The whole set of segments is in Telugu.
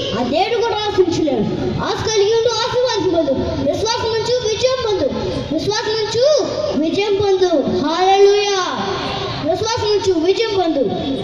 ఆ దేవుడు కూడా ఆశించలేడు ఆశ కలిగి ఉండు ఆశీర్వాదం పొందు విశ్వాసం నుంచి విజయం పొందు విశ్వాసం నుంచి విజయం పొందు హాలూయా విశ్వాసం నుంచి విజయం పొందు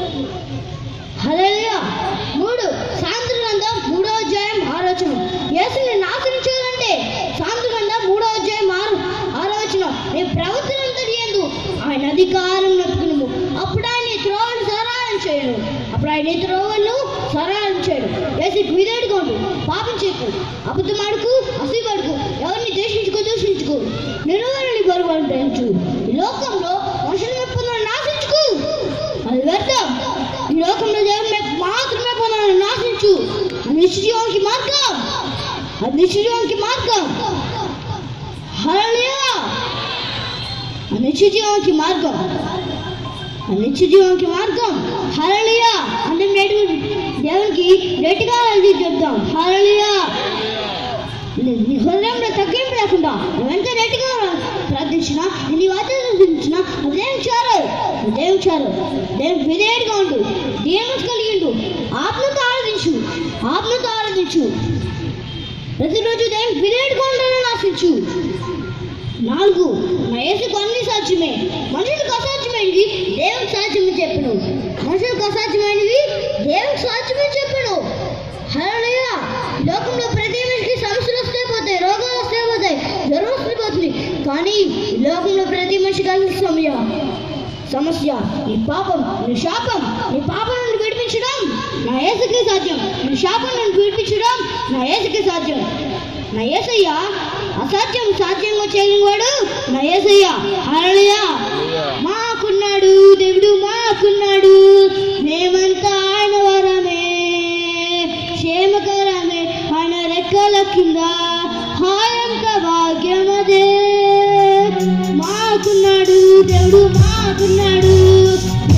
హల్లెలూయా మూడు సాంద్ర గ్రంథం మూడో అధ్యాయం ఆలోచన యేసుని నాశనం చేయాలంటే సాంద్ర గ్రంథం మూడో అధ్యాయం ఆరు ఆలోచన నీ ప్రవర్తన తెలియదు ఆయన అధికారం నొప్పుకును అప్పుడు ఆయన నీ త్రోవను సరళం చేయను అప్పుడు ఆయన నీ త్రోవను సరళం చేయడు యేసుకి విధేయుడుగా ఉండు పాపం చేయకు అబద్ధం ఆడుకు అసూయపడుకు ఎవరిని దేశించుకో దూషించుకో నిలువని బరువు అంటూ ఈ లోకంలో మనుషుల మెప్పులను నాశించుకు అది వ్యర్థం ఈ లోకంలో దేవుని వైపు మాత్రమే పొందాలని నాశించు అది నిశ్చయానికి మార్గం అది నిశ్చయానికి మార్గం హల్లెలూయా అది నిశ్చయానికి మార్గం అది నిశ్చయానికి మార్గం హల్లెలూయా అంటే నేటి దేవునికి గట్టిగా అది చెప్తాం హల్లెలూయా నీ నీ హృదయంలో తగ్గింపు లేకుండా నువ్వెంత రెట్టిగా ప్రార్థించినా నీ వాచించినా అదేం చారు అదేం చారు దేవుని విధేయుడిగా ఉండు దేవుని కలిగి ఉండు ఆత్మతో ఆరాధించు ఆత్మతో ఆరాధించు ప్రతిరోజు దేవుని విధేయుడిగా ఉండాలని ఆశించు నాలుగు నా యేసుకు అన్ని సాధ్యమే మనుషులకు అసాధ్యమైనవి దేవునికి సాధ్యమే చెప్పను మనుషులకు అసాధ్యమైనవి దేవునికి సాధ్యమే చెప్పను హల్లెలూయా లోకంలో ప్రతి మనిషికి సమస్యలు వస్తే పోతాయి రోగాలు వస్తే పోతాయి జ్వరం వస్తే పోతుంది కానీ ఈ లోకంలో ప్రతి మనిషికి కలిసి సమయం సమస్య నీ పాపం నీ శాపం నీ పాపం నుండి విడిపించడం నా యేసుకే సాధ్యం నీ శాపం నుండి విడిపించడం నా యేసుకే సాధ్యం నా యేసయ్య అసాధ్యం సాధ్యంగా చేయనివాడు నా యేసయ్య హల్లెలూయా మాకున్నాడు దేవుడు మాకున్నాడు మేమంతా ఆయన వరమే క్షేమకరమే ఆయన రెక్కల కింద హాయంత భాగ్యమదే మాకున్నాడు దేవుడు మాకున్నాడు